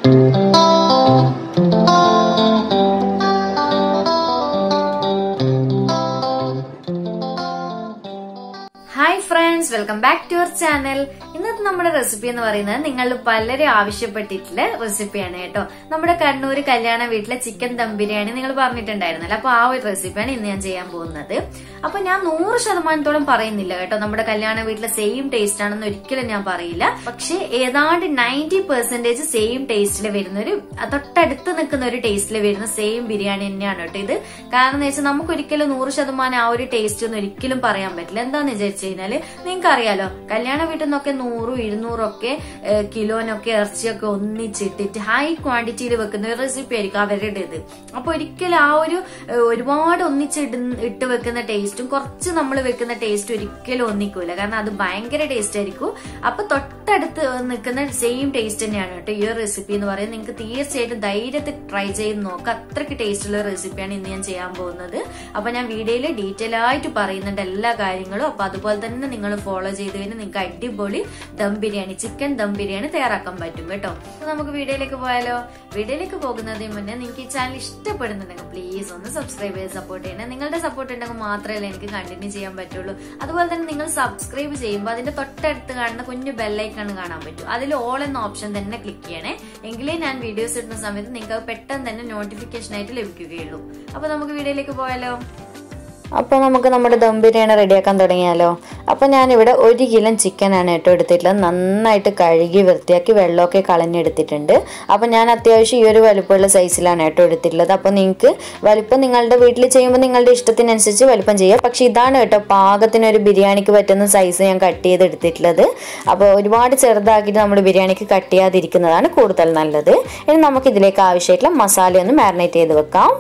hi friends welcome back to your channel ഇന്നത്തെ നമ്മുടെ recipe എന്ന് പറയുന്നത് നിങ്ങൾ പലരും ആവശ്യപ്പെട്ടിട്ടുള്ള റെസിപ്പിയാണ് കേട്ടോ നമ്മുടെ കണ്ണൂർ കല്യാണ വീട്ടിലെ ചിക്കൻ ദം ബിരിയാണി നിങ്ങൾ പറഞ്ഞിട്ടുണ്ടായിരുന്നല്ലോ അപ്പൊ ആ ഒരു റെസിപ്പിയാണ് ഇന്ന് ഞാൻ ചെയ്യാൻ പോകുന്നത് അപ്പൊ ഞാൻ നൂറ് ശതമാനത്തോളം പറയുന്നില്ല കേട്ടോ നമ്മുടെ കല്യാണ വീട്ടിലെ സെയിം ടേസ്റ്റ് ആണെന്ന് ഒരിക്കലും ഞാൻ പറയില്ല പക്ഷെ ഏതാണ്ട് നയൻറ്റി പെർസെന്റേജ് സെയിം ടേസ്റ്റിൽ വരുന്ന ഒരു തൊട്ടടുത്ത് നിൽക്കുന്ന ഒരു ടേസ്റ്റിൽ വരുന്ന സെയിം ബിരിയാണി തന്നെയാണ് കേട്ടോ ഇത് കാരണം എന്ന് വെച്ചാൽ നമുക്ക് ഒരിക്കലും നൂറ് ശതമാനം ആ ഒരു ടേസ്റ്റ് ഒന്നും ഒരിക്കലും പറയാൻ പറ്റില്ല എന്താന്ന് വിചാരിച്ചു കഴിഞ്ഞാല് നിങ്ങൾക്ക് അറിയാലോ കല്യാണ വീട്ടിൽ നിന്നൊക്കെ നൂറും ഇരുന്നൂറും ഒക്കെ ഏഹ്, കിലോനൊക്കെ ഇറച്ചിയൊക്കെ ഒന്നിച്ചിട്ടിട്ട് ഹൈ ക്വാണ്ടിറ്റിയിൽ വെക്കുന്ന ഒരു റെസിപ്പി ആയിരിക്കും അവരുടേത് അപ്പൊ ഒരിക്കലും ആ ഒരു ഏഹ്, ഒരുപാട് ഒന്നിച്ചിട്ട് ഇട്ട് വെക്കുന്ന ടേസ്റ്റും കുറച്ച് നമ്മൾ വെക്കുന്ന ടേസ്റ്റ് ഒരിക്കലും ഒന്നിക്കൂല കാരണം അത് ഭയങ്കര ടേസ്റ്റ് ആയിരിക്കും അപ്പൊ തൊട്ടടുത്ത് നിൽക്കുന്ന സെയിം ടേസ്റ്റ് തന്നെയാണ് കേട്ടോ ഈ ഒരു റെസിപ്പി എന്ന് പറയുന്നത് നിങ്ങൾക്ക് തീർച്ചയായിട്ടും ധൈര്യത്തിൽ ട്രൈ ചെയ്ത് നോക്കാം അത്രയ്ക്ക് ടേസ്റ്റ് ഉള്ള റെസിപ്പിയാണ് ഇന്ന് ഞാൻ ചെയ്യാൻ പോകുന്നത് അപ്പൊ ഞാൻ വീഡിയോയിൽ ഡീറ്റെയിൽ ആയിട്ട് പറയുന്നുണ്ട് എല്ലാ കാര്യങ്ങളും അപ്പൊ അതുപോലെ തന്നെ നിങ്ങൾ ഫോളോ ചെയ്ത് കഴിഞ്ഞാൽ നിങ്ങൾക്ക് അടിപൊളി ദം ബിരിയാണി ചിക്കൻ ദം ബിരിയാണി തയ്യാറാക്കാൻ പറ്റും കേട്ടോ അപ്പൊ നമുക്ക് വീഡിയോയിലേക്ക് പോയാലോ വീഡിയോയിലേക്ക് പോകുന്നതിന് മുന്നേ നിങ്ങൾക്ക് ഈ ചാനൽ ഇഷ്ടപ്പെടുന്നുണ്ടെങ്കിൽ പ്ലീസ് ഒന്ന് സബ്സ്ക്രൈബ് ചെയ്ത് സപ്പോർട്ട് ചെയ്യണം നിങ്ങളുടെ സപ്പോർട്ട് ഉണ്ടെങ്കിൽ മാത്രമേ എനിക്ക് കണ്ടിന്യൂ ചെയ്യാൻ പറ്റുള്ളൂ അതുപോലെ തന്നെ നിങ്ങൾ സബ്സ്ക്രൈബ് ചെയ്യുമ്പോൾ അതിന്റെ തൊട്ടടുത്ത് കാണുന്ന കുഞ്ഞു ബെല്ലൈക്കൺ കാണാൻ പറ്റും അതിൽ ഓൾ എന്ന ഓപ്ഷൻ തന്നെ ക്ലിക്ക് ചെയ്യണേ എങ്കിലേ ഞാൻ വീഡിയോസ് ഇടുന്ന സമയത്ത് നിങ്ങൾക്ക് പെട്ടെന്ന് തന്നെ നോട്ടിഫിക്കേഷൻ ആയിട്ട് ലഭിക്കുകയുള്ളൂ അപ്പൊ നമുക്ക് വീഡിയോയിലേക്ക് പോയാലോ അപ്പോൾ നമുക്ക് നമ്മുടെ ദം ബിരിയാണി റെഡിയാക്കാൻ തുടങ്ങിയാലോ അപ്പോൾ ഞാനിവിടെ ഒരു കിലോ ചിക്കനാണ് കേട്ടോ എടുത്തിട്ടുള്ളത് നന്നായിട്ട് കഴുകി വൃത്തിയാക്കി വെള്ളമൊക്കെ കളഞ്ഞെടുത്തിട്ടുണ്ട് അപ്പോൾ ഞാൻ അത്യാവശ്യം ഈ ഒരു വലുപ്പമുള്ള സൈസിലാണ് കേട്ടോ എടുത്തിട്ടുള്ളത് അപ്പോൾ നിങ്ങൾക്ക് വലുപ്പം നിങ്ങളുടെ വീട്ടിൽ ചെയ്യുമ്പോൾ നിങ്ങളുടെ ഇഷ്ടത്തിനനുസരിച്ച് വലുപ്പം ചെയ്യാം പക്ഷേ ഇതാണ് കേട്ടോ പാകത്തിന് ഒരു ബിരിയാണിക്ക് പറ്റുന്ന സൈസ് ഞാൻ കട്ട് ചെയ്ത് എടുത്തിട്ടുള്ളത് അപ്പോൾ ഒരുപാട് ചെറുതാക്കിയിട്ട് നമ്മൾ ബിരിയാണിക്ക് കട്ട് ചെയ്യാതിരിക്കുന്നതാണ് കൂടുതൽ നല്ലത് ഇനി നമുക്ക് ഇതിലേക്ക് ആവശ്യമായിട്ടുള്ള മസാല ഒന്ന് മാരിനേറ്റ് ചെയ്ത് വെക്കാം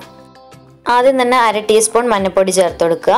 ആദ്യം തന്നെ അര ടീസ്പൂൺ മഞ്ഞൾപ്പൊടി ചേർത്ത് കൊടുക്കുക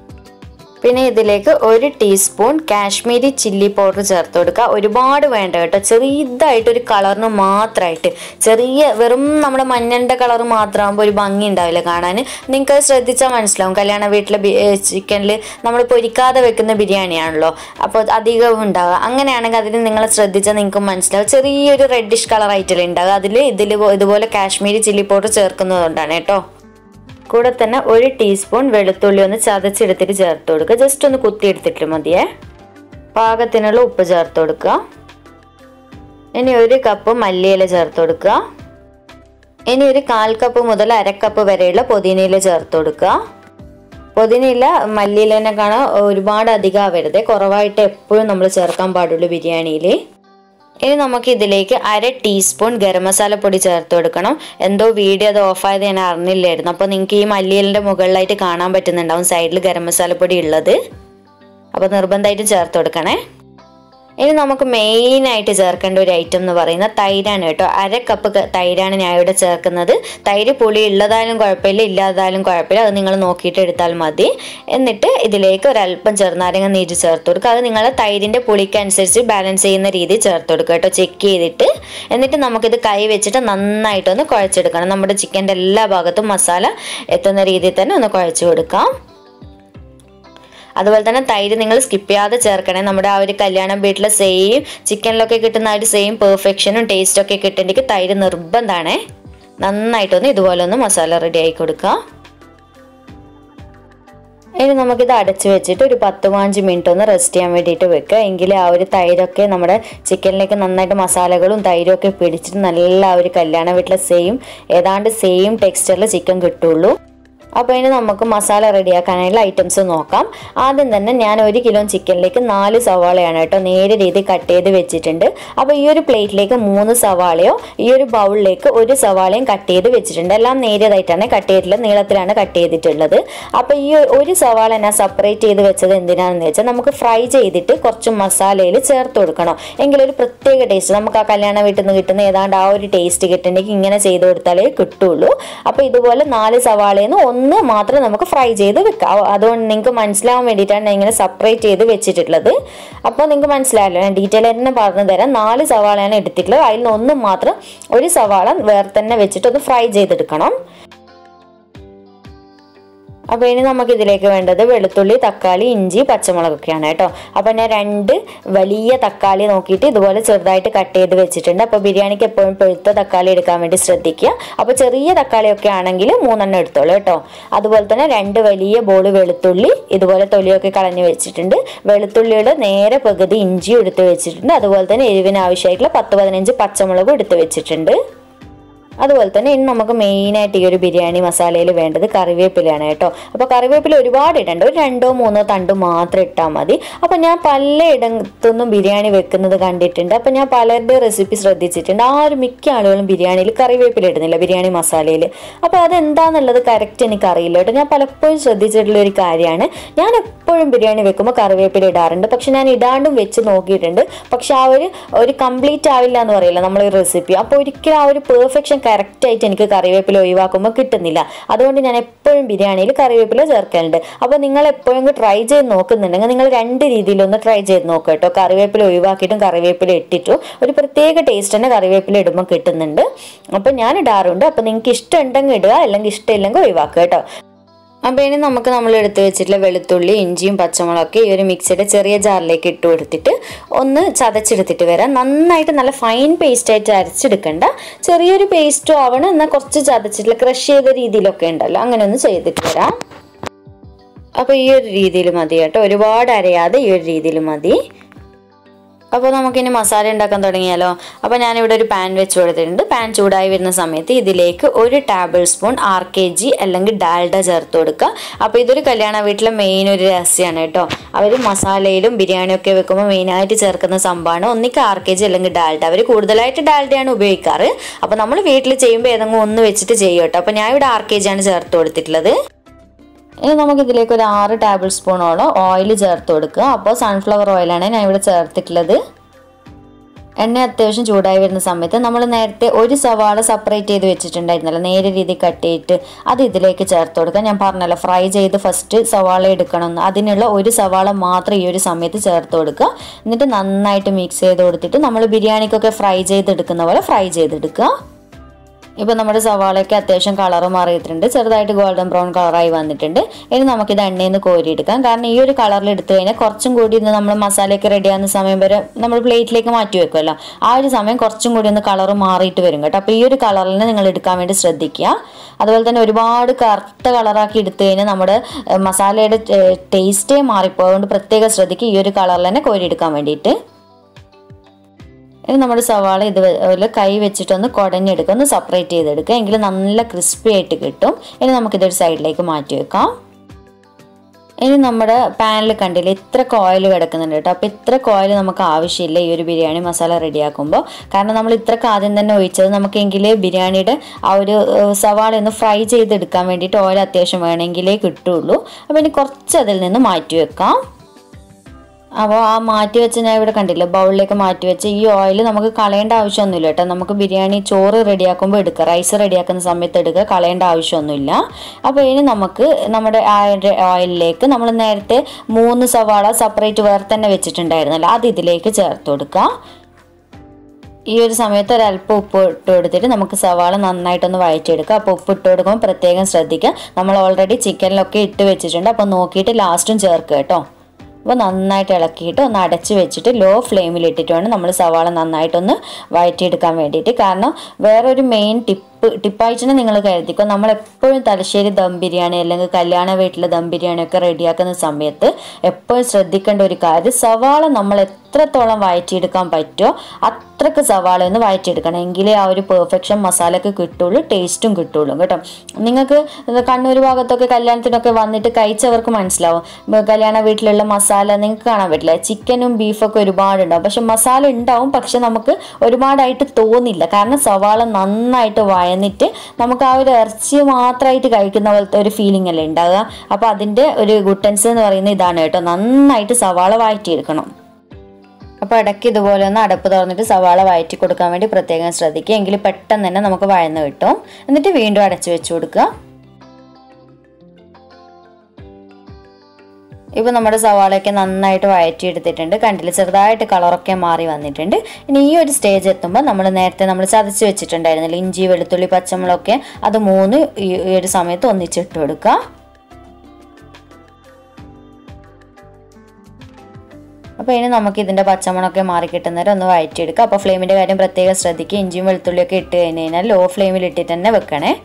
പിന്നെ ഇതിലേക്ക് ഒരു ടീസ്പൂൺ കാശ്മീരി ചില്ലി പൗഡർ ചേർത്ത് കൊടുക്കുക ഒരുപാട് വേണ്ട കേട്ടോ ചെറിയതായിട്ട് ഒരു കളറിന് മാത്രമായിട്ട് ചെറിയ വെറും നമ്മുടെ മഞ്ഞളുടെ കളർ മാത്രമാകുമ്പോൾ ഒരു ഭംഗി ഉണ്ടാവില്ല കാണാൻ നിങ്ങൾക്ക് അത് ശ്രദ്ധിച്ചാൽ മനസ്സിലാവും കല്യാണ വീട്ടിലെ ചിക്കനിൽ നമ്മൾ പൊരിക്കാതെ വെക്കുന്ന ബിരിയാണിയാണല്ലോ അപ്പോൾ അധികവും ഉണ്ടാവുക അങ്ങനെയാണെങ്കിൽ അതിൽ നിങ്ങൾ ശ്രദ്ധിച്ചാൽ നിങ്ങൾക്ക് മനസ്സിലാവും ചെറിയൊരു റെഡിഷ് കളർ ആയിട്ടല്ലേ ഉണ്ടാവുക അതിൽ ഇതിൽ ഇതുപോലെ കാശ്മീരി ചില്ലി പൗഡർ ചേർക്കുന്നതുകൊണ്ടാണ് കേട്ടോ കൂടെ തന്നെ ഒരു ടീസ്പൂൺ വെളുത്തുള്ളി ഒന്ന് ചതച്ചെടുത്തിട്ട് ചേർത്ത് കൊടുക്കുക ജസ്റ്റ് ഒന്ന് കുത്തിയെടുത്തിട്ട് മതിയേ പാകത്തിനുള്ള ഉപ്പ് ചേർത്ത് കൊടുക്കുക ഇനി ഒരു കപ്പ് മല്ലിയില ചേർത്ത് കൊടുക്കുക ഇനി ഒരു കാൽ കപ്പ് മുതൽ അരക്കപ്പ് വരെയുള്ള പുതിനയില ചേർത്ത് കൊടുക്കുക പുതിനയില മല്ലിയിലനെ കാണാൻ ഒരുപാട് അധികം ആവരുത് കുറവായിട്ട് എപ്പോഴും നമ്മൾ ചേർക്കാൻ പാടുള്ളൂ ബിരിയാണിയിൽ ഇനി നമുക്ക് ഇതിലേക്ക് അര ടീസ്പൂൺ ഗരം മസാല പൊടി ചേർത്ത് കൊടുക്കണം എന്തോ വീഡിയോ അത് ഓഫായത് ഞാൻ അറിഞ്ഞില്ലായിരുന്നു അപ്പോൾ നിങ്ങൾക്ക് ഈ മല്ലിയലിൻ്റെ മുകളിലായിട്ട് കാണാൻ പറ്റുന്നുണ്ടാവും സൈഡിൽ ഗരം മസാല പൊടി ഉള്ളത് അപ്പോൾ നിർബന്ധമായിട്ടും ചേർത്ത് കൊടുക്കണേ ഇനി നമുക്ക് മെയിനായിട്ട് ചേർക്കേണ്ട ഒരു ഐറ്റം എന്ന് പറയുന്നത് തൈരാണ് കേട്ടോ അര കപ്പ് ക- തൈരാണ് ഞാൻ ഇവിടെ ചേർക്കുന്നത് തൈര് പുളി ഉള്ളതായാലും കുഴപ്പമില്ല ഇല്ലാതായാലും കുഴപ്പമില്ല അത് നിങ്ങൾ നോക്കിയിട്ട് എടുത്താൽ മതി എന്നിട്ട് ഇതിലേക്ക് ഒരല്പം ചെറുനാരങ്ങ നീര് ചേർത്ത് കൊടുക്കുക അത് നിങ്ങൾ തൈരിൻ്റെ പുളിക്ക് അനുസരിച്ച് ബാലൻസ് ചെയ്യുന്ന രീതിയിൽ ചേർത്ത് കൊടുക്കുക കേട്ടോ ചെക്ക് ചെയ്തിട്ട് എന്നിട്ട് നമുക്കിത് കൈ വെച്ചിട്ട് നന്നായിട്ടൊന്ന് കുഴച്ചെടുക്കണം നമ്മുടെ ചിക്കൻ്റെ എല്ലാ ഭാഗത്തും മസാല എത്തുന്ന രീതിയിൽ തന്നെ ഒന്ന് കുഴച്ച് കൊടുക്കാം അതുപോലെ തന്നെ തൈര് നിങ്ങൾ സ്കിപ്പ് ചെയ്യാതെ ചേർക്കണേ നമ്മുടെ ആ ഒരു കല്യാണം വീട്ടിലെ സെയിം ചിക്കനിലൊക്കെ കിട്ടുന്ന ആ ഒരു സെയിം പെർഫെക്ഷനും ടേസ്റ്റും ഒക്കെ കിട്ടണമെങ്കിൽ തൈര് നിർബന്ധമാണേ നന്നായിട്ടൊന്ന് ഇതുപോലെ ഒന്ന് മസാല റെഡി ആയി കൊടുക്കുക ഇനി നമുക്കിത് അടച്ചു വെച്ചിട്ട് ഒരു പത്ത് പതിനഞ്ച് മിനിറ്റ് ഒന്ന് റെസ്റ്റ് ചെയ്യാൻ വേണ്ടിയിട്ട് വെക്കുക എങ്കിലേ ആ ഒരു തൈരൊക്കെ നമ്മുടെ ചിക്കനിലേക്ക് നന്നായിട്ട് മസാലകളും തൈരും ഒക്കെ പിടിച്ചിട്ട് നല്ല ആ ഒരു കല്യാണ വീട്ടിലെ സെയിം ഏതാണ്ട് സെയിം ടെക്സ്ചറിൽ ചിക്കൻ കിട്ടുള്ളൂ അപ്പോൾ ഇനി നമുക്ക് മസാല റെഡിയാക്കാനായിട്ടുള്ള ഐറ്റംസ് നോക്കാം ആദ്യം തന്നെ ഞാൻ ഒരു കിലോ ചിക്കനിലേക്ക് നാല് സവാളയാണ് കേട്ടോ നേരെ രീതിയിൽ കട്ട് ചെയ്ത് വെച്ചിട്ടുണ്ട് അപ്പോൾ ഈ ഒരു പ്ലേറ്റിലേക്ക് മൂന്ന് സവാളയോ ഈ ഒരു ബൗളിലേക്ക് ഒരു സവാളയും കട്ട് ചെയ്ത് വെച്ചിട്ടുണ്ട് എല്ലാം നേരിയതായിട്ടാണ് കട്ട് ചെയ്തിട്ടുള്ളത് നീളത്തിലാണ് കട്ട് ചെയ്തിട്ടുള്ളത് അപ്പോൾ ഈ ഒരു സവാള ഞാൻ സെപ്പറേറ്റ് ചെയ്ത് വെച്ചത് എന്തിനാണെന്ന് വെച്ചാൽ നമുക്ക് ഫ്രൈ ചെയ്തിട്ട് കുറച്ച് മസാലയിൽ ചേർത്ത് കൊടുക്കണം എങ്കിലൊരു പ്രത്യേക ടേസ്റ്റ് നമുക്ക് ആ കല്യാണ വീട്ടിൽ നിന്ന് കിട്ടുന്ന ഏതാണ്ട് ആ ഒരു ടേസ്റ്റ് കിട്ടണമെങ്കിൽ ഇങ്ങനെ ചെയ്ത് കൊടുത്താലേ കിട്ടുള്ളൂ അപ്പോൾ ഇതുപോലെ നാല് സവാളയിൽ നിന്ന് ഒന്ന് മാത്രം നമുക്ക് ഫ്രൈ ചെയ്ത് വെക്കാം അതുകൊണ്ട് നിങ്ങൾക്ക് മനസ്സിലാവാൻ വേണ്ടിയിട്ടാണ് ഞാൻ ഇങ്ങനെ സെപ്പറേറ്റ് ചെയ്ത് വെച്ചിട്ടുള്ളത് അപ്പോൾ നിങ്ങൾക്ക് മനസ്സിലായല്ലോ ഞാൻ ഡീറ്റെയിൽ തന്നെ പറഞ്ഞു തരാം നാല് സവാളയാണ് എടുത്തിട്ടുള്ളത് അതിൽ നിന്ന് ഒന്ന് മാത്രം ഒരു സവാള വേറെ തന്നെ വെച്ചിട്ട് ഒന്ന് ഫ്രൈ ചെയ്തെടുക്കണം അപ്പോൾ ഇനി നമുക്ക് ഇതിലേക്ക് വേണ്ടത് വെളുത്തുള്ളി തക്കാളി ഇഞ്ചി പച്ചമുളകൊക്കെയാണ് കേട്ടോ അപ്പോൾ ഞാൻ രണ്ട് വലിയ തക്കാളി നോക്കിയിട്ട് ഇതുപോലെ ചെറുതായിട്ട് കട്ട് ചെയ്ത് വെച്ചിട്ടുണ്ട് അപ്പോൾ ബിരിയാണിക്ക് എപ്പോഴും പഴുത്ത തക്കാളി എടുക്കാൻ വേണ്ടി ശ്രദ്ധിക്കുക അപ്പോൾ ചെറിയ തക്കാളിയൊക്കെ ആണെങ്കിൽ മൂന്നെണ്ണം എടുത്തോളൂ കേട്ടോ അതുപോലെ തന്നെ രണ്ട് വലിയ ബോൾ വെളുത്തുള്ളി ഇതുപോലെ തൊലിയൊക്കെ കളഞ്ഞ് വെച്ചിട്ടുണ്ട് വെളുത്തുള്ളിയുടെ നേരെ പകുതി ഇഞ്ചിയും എടുത്ത് വെച്ചിട്ടുണ്ട് അതുപോലെ തന്നെ എരിവിന് ആവശ്യമായിട്ടുള്ള പത്ത് പതിനഞ്ച് പച്ചമുളകും എടുത്ത് വെച്ചിട്ടുണ്ട് അതുപോലെ തന്നെ ഇനി നമുക്ക് മെയിനായിട്ട് ഈ ഒരു ബിരിയാണി മസാലയിൽ വേണ്ടത് കറിവേപ്പിലയാണ് കേട്ടോ അപ്പോൾ കറിവേപ്പില ഒരുപാട് ഇടണ്ട ഒരു രണ്ടോ മൂന്നോ തണ്ട് മാത്രം ഇട്ടാൽ മതി അപ്പോൾ ഞാൻ പലയിടത്തുനിന്നും ബിരിയാണി വെക്കുന്നത് കണ്ടിട്ടുണ്ട് അപ്പോൾ ഞാൻ പലരുടെ റെസിപ്പി ശ്രദ്ധിച്ചിട്ടുണ്ട് ആ ഒരു മിക്ക ആളുകളും ബിരിയാണിയിൽ കറിവേപ്പില ഇടുന്നില്ല ബിരിയാണി മസാലയിൽ അപ്പോൾ അതെന്താന്നുള്ളത് കറക്റ്റ് എനിക്ക് അറിയില്ല കേട്ടോ ഞാൻ പലപ്പോഴും ശ്രദ്ധിച്ചിട്ടുള്ള ഒരു കാര്യമാണ് ഞാൻ എപ്പോഴും ബിരിയാണി വെക്കുമ്പോൾ കറിവേപ്പില ഇടാറുണ്ട് പക്ഷെ ഞാൻ ഇടാണ്ടും വെച്ച് നോക്കിയിട്ടുണ്ട് പക്ഷെ ആ ഒരു ഒരു കംപ്ലീറ്റ് ആവില്ല എന്ന് പറയില്ല നമ്മൾ ഈ റെസിപ്പി അപ്പോൾ ഒരിക്കലും ആ ഒരു പെർഫെക്ഷൻ കറക്റ്റ് ആയിട്ട് എനിക്ക് കറിവേപ്പില ഒഴിവാക്കുമ്പോൾ കിട്ടുന്നില്ല അതുകൊണ്ട് ഞാൻ എപ്പോഴും ബിരിയാണിയിൽ കറിവേപ്പില ചേർക്കലുണ്ട് അപ്പോൾ നിങ്ങൾ എപ്പോഴും ട്രൈ ചെയ്ത് നോക്കുന്നുണ്ടെങ്കിൽ നിങ്ങൾ രണ്ട് രീതിയിലൊന്ന് ട്രൈ ചെയ്ത് നോക്കുക കേട്ടോ കറിവേപ്പില ഒഴിവാക്കിയിട്ടും കറിവേപ്പില ഇട്ടിട്ടും ഒരു പ്രത്യേക ടേസ്റ്റ് തന്നെ കറിവേപ്പില ഇടുമ്പോൾ കിട്ടുന്നുണ്ട് അപ്പോൾ ഞാൻ ഇടാറുണ്ട് അപ്പോൾ നിങ്ങൾക്ക് ഇഷ്ടം ഉണ്ടെങ്കിൽ ഇടുക അല്ലെങ്കിൽ ഇഷ്ടമില്ലെങ്കിൽ ഒഴിവാക്കുക കേട്ടോ അപ്പോൾ ഇനി നമുക്ക് നമ്മൾ എടുത്തു വെച്ചിട്ടുള്ള വെളുത്തുള്ളി ഇഞ്ചിയും പച്ചമുളകൊക്കെ ഈ ഒരു മിക്സിയുടെ ചെറിയ ജാറിലേക്ക് ഇട്ട് കൊടുത്തിട്ട് ഒന്ന് ചതച്ചെടുത്തിട്ട് വരാം നന്നായിട്ട് നല്ല ഫൈൻ പേസ്റ്റ് ആയിട്ട് അരച്ചെടുക്കണ്ട ചെറിയൊരു പേസ്റ്റോ ആവണം എന്നാൽ കുറച്ച് ചതച്ചിട്ടുള്ള ക്രഷ് ചെയ്ത രീതിയിലൊക്കെ ഉണ്ടല്ലോ അങ്ങനെ ഒന്ന് ചെയ്തിട്ട് വരാം അപ്പോൾ ഈ ഒരു രീതിയിൽ മതി കേട്ടോ ഒരുപാട് അരയാതെ ഈ ഒരു രീതിയിൽ മതി അപ്പോൾ നമുക്കിനി മസാല ഉണ്ടാക്കാൻ തുടങ്ങിയാലോ അപ്പോൾ ഞാനിവിടെ ഒരു പാൻ വെച്ച് കൊടുത്തിട്ടുണ്ട് പാൻ ചൂടായി വരുന്ന സമയത്ത് ഇതിലേക്ക് ഒരു tablespoon R K G അല്ലെങ്കിൽ ഡാൽഡ ചേർത്ത് കൊടുക്കുക അപ്പോൾ ഇതൊരു കല്യാണ വീട്ടിലെ മെയിൻ ഒരു രഹസ്യമാണ് കേട്ടോ അവർ മസാലയിലും ബിരിയാണിയൊക്കെ വെക്കുമ്പോൾ മെയിനായിട്ട് ചേർക്കുന്ന സംഭവമാണ് ഒന്നിക്ക് ആർ കെ ജി അല്ലെങ്കിൽ ഡാൽഡ അവർ കൂടുതലായിട്ട് ഡാൽഡയാണ് ഉപയോഗിക്കാറ് അപ്പോൾ നമ്മൾ വീട്ടിൽ ചെയ്യുമ്പോൾ ഏതെങ്കിലും ഒന്ന് വെച്ചിട്ട് ചെയ്യും കേട്ടോ അപ്പോൾ ഞാൻ ഇവിടെ ആർ കെ ജി ആണ് ചേർത്ത് കൊടുത്തിട്ടുള്ളത് ഇനി നമുക്ക് ഇതിലേക്ക് ഒരു ആറ് ടേബിൾ സ്പൂണോളം ഓയിൽ ചേർത്ത് കൊടുക്കുക അപ്പോൾ സൺഫ്ലവർ ഓയിലാണ് ഞാൻ ഇവിടെ ചേർത്തിട്ടുള്ളത് എണ്ണ അത്യാവശ്യം ചൂടായി വരുന്ന സമയത്ത് നമ്മൾ നേരത്തെ ഒരു സവാള സെപ്പറേറ്റ് ചെയ്ത് വെച്ചിട്ടുണ്ടായിരുന്നല്ലോ നേരെ രീതി കട്ട് ചെയ്തിട്ട് അത് ഇതിലേക്ക് ചേർത്ത് കൊടുക്കുക ഞാൻ പറഞ്ഞല്ലോ ഫ്രൈ ചെയ്ത് ഫസ്റ്റ് സവാള എടുക്കണമെന്ന് അതിനുള്ള ഒരു സവാള മാത്രം ഈ ഒരു സമയത്ത് ചേർത്ത് കൊടുക്കുക എന്നിട്ട് നന്നായിട്ട് മിക്സ് ചെയ്ത് കൊടുത്തിട്ട് നമ്മൾ ബിരിയാണിക്കൊക്കെ ഫ്രൈ ചെയ്തെടുക്കുന്ന പോലെ ഫ്രൈ ചെയ്തെടുക്കുക ഇപ്പോൾ നമ്മുടെ സവാളയൊക്കെ അത്യാവശ്യം കളർ മാറിയിട്ടുണ്ട് ചെറുതായിട്ട് ഗോൾഡൻ ബ്രൗൺ കളറായി വന്നിട്ടുണ്ട് ഇനി നമുക്കിത് എണ്ണയിൽ നിന്ന് കോരിയെടുക്കാം കാരണം ഈ ഒരു കളറിൽ എടുത്തു കഴിഞ്ഞാൽ കുറച്ചും കൂടി ഇന്ന് നമ്മൾ മസാലയൊക്കെ റെഡിയാകുന്ന സമയം വരെ നമ്മൾ പ്ലേറ്റിലേക്ക് മാറ്റി വെക്കുമല്ലോ ആ ഒരു സമയം കുറച്ചും കൂടി ഒന്ന് കളർ മാറിയിട്ട് വരും കേട്ടോ അപ്പോൾ ഈ ഒരു കളറിൽ നിങ്ങൾ എടുക്കാൻ വേണ്ടി ശ്രദ്ധിക്കുക അതുപോലെ തന്നെ ഒരുപാട് കറുത്ത കളറാക്കി എടുത്തു കഴിഞ്ഞാൽ നമ്മുടെ ഏഹ്, മസാലയുടെ ടേസ്റ്റേ മാറിപ്പോകും അതുകൊണ്ട് പ്രത്യേകം ശ്രദ്ധിക്കുക ഈ ഒരു കളറിൽ തന്നെ കോരിയെടുക്കാൻ വേണ്ടിയിട്ട് ഇനി നമ്മുടെ സവാള ഇതുപോലെ കൈ വെച്ചിട്ടൊന്ന് കുടഞ്ഞെടുക്കുക ഒന്ന് സെപ്പറേറ്റ് ചെയ്തെടുക്കുക എങ്കിൽ നല്ല ക്രിസ്പി ആയിട്ട് കിട്ടും ഇനി നമുക്കിതൊരു സൈഡിലേക്ക് മാറ്റി വെക്കാം ഇനി നമ്മുടെ പാനിൽ കണ്ടില്ലേ ഇത്ര ഓയിൽ കിടക്കുന്നുണ്ട് കേട്ടോ അപ്പോൾ ഇത്ര ഓയിൽ നമുക്ക് ആവശ്യമില്ല ഈ ഒരു ബിരിയാണി മസാല റെഡിയാക്കുമ്പോൾ കാരണം നമ്മൾ ഇത്രക്ക് ആദ്യം തന്നെ ഒഴിച്ചത് നമുക്കെങ്കിൽ ബിരിയാണിയുടെ ആ ഒരു ഏഹ്, സവാള ഒന്ന് ഫ്രൈ ചെയ്തെടുക്കാൻ വേണ്ടിയിട്ട് ഓയിൽ അത്യാവശ്യം വേണമെങ്കിലേ കിട്ടുള്ളൂ അപ്പോൾ ഇനി കുറച്ച് അതിൽ നിന്ന് മാറ്റി വെക്കാം അപ്പോൾ ആ മാറ്റി വെച്ച് ഞാൻ ഇവിടെ കണ്ടില്ല ബൗളിലേക്ക് മാറ്റി വെച്ച് ഈ ഓയിൽ നമുക്ക് കളയേണ്ട ആവശ്യമൊന്നുമില്ല കേട്ടോ നമുക്ക് ബിരിയാണി ചോറ് റെഡിയാക്കുമ്പോൾ എടുക്കുക റൈസ് റെഡിയാക്കുന്ന സമയത്ത് എടുക്കുക കളയേണ്ട ആവശ്യമൊന്നുമില്ല അപ്പോൾ ഇനി നമുക്ക് നമ്മുടെ ആ ഒരു ഓയിലിലേക്ക് നമ്മൾ നേരത്തെ മൂന്ന് സവാള സെപ്പറേറ്റ് വേറെ തന്നെ വെച്ചിട്ടുണ്ടായിരുന്നല്ലോ അത് ഇതിലേക്ക് ചേർത്ത് കൊടുക്കുക ഈ ഒരു സമയത്ത് ഒരല്പം ഉപ്പ് ഇട്ട് കൊടുത്തിട്ട് നമുക്ക് സവാള നന്നായിട്ടൊന്ന് വഴറ്റിയെടുക്കുക അപ്പോൾ ഉപ്പ് ഇട്ട് കൊടുക്കുമ്പോൾ പ്രത്യേകം ശ്രദ്ധിക്കുക നമ്മൾ ഓൾറെഡി ചിക്കനിലൊക്കെ ഇട്ട് വെച്ചിട്ടുണ്ട് അപ്പോൾ നോക്കിയിട്ട് ലാസ്റ്റും ചേർക്കുക കേട്ടോ അപ്പോൾ നന്നായിട്ട് ഇളക്കിയിട്ട് ഒന്ന് അടച്ച് വെച്ചിട്ട് ലോ ഫ്ലെയിമിൽ ഇട്ടിട്ട് വേണം നമ്മൾ സവാള നന്നായിട്ടൊന്ന് വഴറ്റിയെടുക്കാൻ വേണ്ടിയിട്ട് കാരണം വേറൊരു മെയിൻ ടിപ്പ് ടിപ്പായിട്ടാണ് നിങ്ങൾ കരുതിക്കോ നമ്മൾ എപ്പോഴും തലശ്ശേരി ദം ബിരിയാണി അല്ലെങ്കിൽ കല്യാണ വീട്ടിലെ ദം ബിരിയാണി ഒക്കെ റെഡിയാക്കുന്ന സമയത്ത് എപ്പോഴും ശ്രദ്ധിക്കേണ്ട ഒരു കാര്യം സവാള നമ്മൾ എത്രത്തോളം വഴറ്റിയെടുക്കാൻ പറ്റുമോ അത്രക്ക് സവാള ഒന്ന് വഴറ്റിയെടുക്കണം എങ്കിലേ ആ ഒരു പെർഫെക്ഷൻ മസാലക്ക് കിട്ടുള്ളൂ ടേസ്റ്റും കിട്ടുള്ളൂ കേട്ടോ നിങ്ങൾക്ക് ഇത് കണ്ണൂർ ഭാഗത്തൊക്കെ കല്യാണത്തിനൊക്കെ വന്നിട്ട് കഴിച്ചവർക്ക് മനസ്സിലാവും ഇപ്പൊ കല്യാണ വീട്ടിലുള്ള മസാല നിങ്ങൾക്ക് കാണാൻ പറ്റില്ല ചിക്കനും ബീഫൊക്കെ ഒരുപാടുണ്ടാവും പക്ഷെ മസാല ഉണ്ടാവും പക്ഷെ നമുക്ക് ഒരുപാടായിട്ട് തോന്നില്ല കാരണം സവാള നന്നായിട്ട് വഴന്നിട്ട് നമുക്ക് ആ ഒരു ഇറച്ചി മാത്രമായിട്ട് കഴിക്കുന്ന പോലത്തെ ഒരു ഫീലിംഗ് അല്ലേ ഉണ്ടാകുക അപ്പോൾ അതിൻ്റെ ഒരു ഗുട്ടൻസ് എന്ന് പറയുന്നത് ഇതാണ് കേട്ടോ നന്നായിട്ട് സവാള വഴറ്റിയെടുക്കണം അപ്പോൾ ഇടയ്ക്ക് ഇതുപോലെ ഒന്ന് അടപ്പ് തുറന്നിട്ട് സവാള വഴറ്റി കൊടുക്കാൻ വേണ്ടി പ്രത്യേകം ശ്രദ്ധിക്കുക എങ്കിൽ പെട്ടെന്ന് തന്നെ നമുക്ക് വഴന്ന് കിട്ടും എന്നിട്ട് വീണ്ടും അടച്ചു വെച്ച് കൊടുക്കുക ഇപ്പോൾ നമ്മുടെ സവാളയൊക്കെ നന്നായിട്ട് വഴറ്റിയെടുത്തിട്ടുണ്ട് കണ്ടില്ല ചെറുതായിട്ട് കളറൊക്കെ മാറി വന്നിട്ടുണ്ട് ഇനി ഈ ഒരു സ്റ്റേജ് എത്തുമ്പോൾ നമ്മൾ നേരത്തെ നമ്മൾ ചതച്ച് വെച്ചിട്ടുണ്ടായിരുന്നില്ല ഇഞ്ചി വെളുത്തുള്ളി പച്ചമുളകൊക്കെ അത് മൂന്ന് ഈ ഈ ഒരു സമയത്ത് ഒന്നിച്ചിട്ട് കൊടുക്കുക അപ്പോൾ ഇനി നമുക്ക് ഇതിൻ്റെ പച്ചമണമൊക്കെ മാറി കിട്ടുന്നവരെ ഒന്ന് വഴറ്റിയെടുക്കുക അപ്പോൾ ഫ്ലെയിമിൻ്റെ കാര്യം പ്രത്യേകം ശ്രദ്ധിക്കുക ഇഞ്ചിയും വെളുത്തുള്ളിയൊക്കെ ഇട്ട് കഴിഞ്ഞ് കഴിഞ്ഞാൽ ലോ ഫ്ലെയിമിൽ ഇട്ടിട്ട് തന്നെ വെക്കണേ